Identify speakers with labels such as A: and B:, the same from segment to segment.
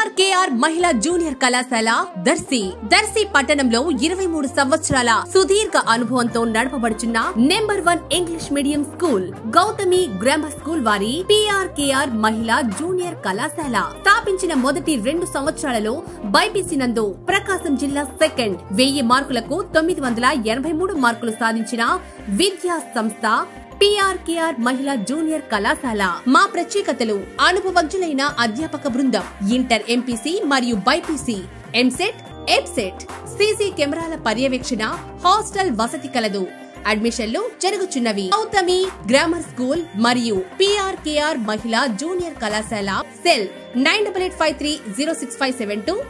A: PRKR మహిళా junior కళాశాల దర్శి దర్శి పట్టణంలో ఇరవై మూడు సంవత్సరాల సుదీర్ఘ అనుభవంతో నడపబడుచున్న number one English medium school Gautami grammar school వారి పిఆర్కేఆర్ మహిళా జూనియర్ కళాశాల స్థాపించిన మొదటి రెండు సంవత్సరాలలో బైపీసీ నందు ప్రకాశం జిల్లా సెకండ్ వెయ్యి మార్కులకు తొమ్మిది వందల ఎనభై మూడు మార్కులు సాధించిన విద్యా సంస్థ పిఆర్కేఆర్ మహిళా జూనియర్ కళాశాల మా ప్రత్యేకతలు అనుభవజ్ఞులైన అధ్యాపక బృందం ఇంటర్ ఎంపీసీ మరియు బైపీసీ ఎంసెట్ ఎబ్సెట్ సీసీ కెమెరాల పర్యవేక్షణ హాస్టల్ వసతి కలదు అడ్మిషన్లు జరుగుచున్నవి గౌతమి గ్రామర్ స్కూల్ మరియు పిఆర్కేఆర్ మహిళా జూనియర్ కళాశాల cell nine double eight five three zero six five seven two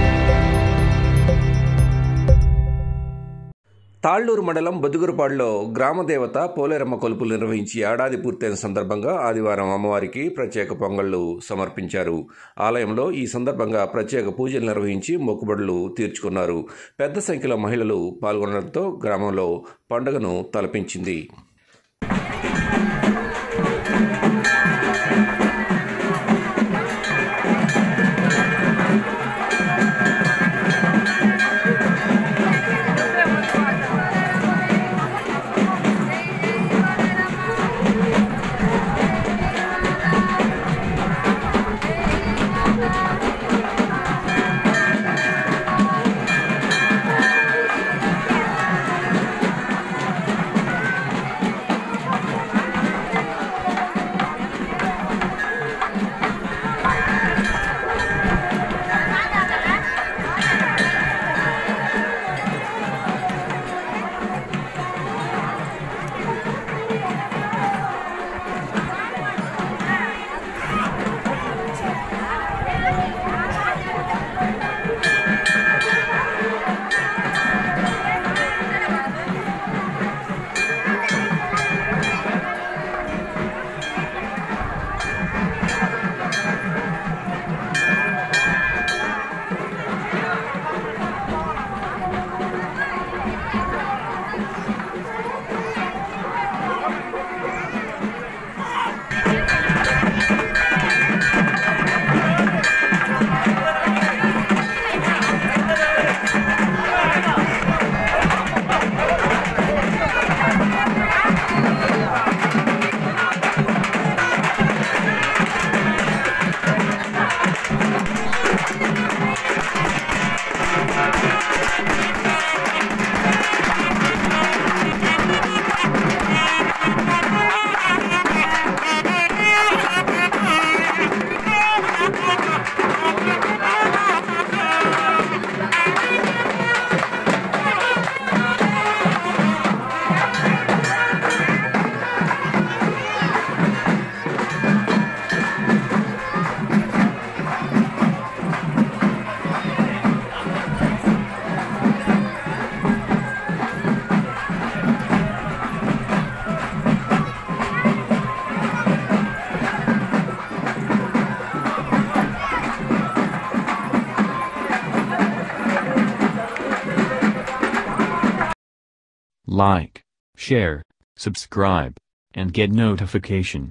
B: Talluru మండలం బొదుగురుపాడులో గ్రామదేవత పోలేరమ్మ కొలుపులు నిర్వహించి ఏడాది పూర్తయిన సందర్భంగా ఆదివారం అమ్మవారికి ప్రత్యేక పొంగళ్లు సమర్పించారు ఆలయంలో ఈ సందర్భంగా ప్రత్యేక పూజలు నిర్వహించి మొక్కుబడులు తీర్చుకున్నారు పెద్ద సంఖ్యలో మహిళలు పాల్గొనడంతో గ్రామంలో పండుగను తలపించింది
C: Like, share, subscribe, and get notification.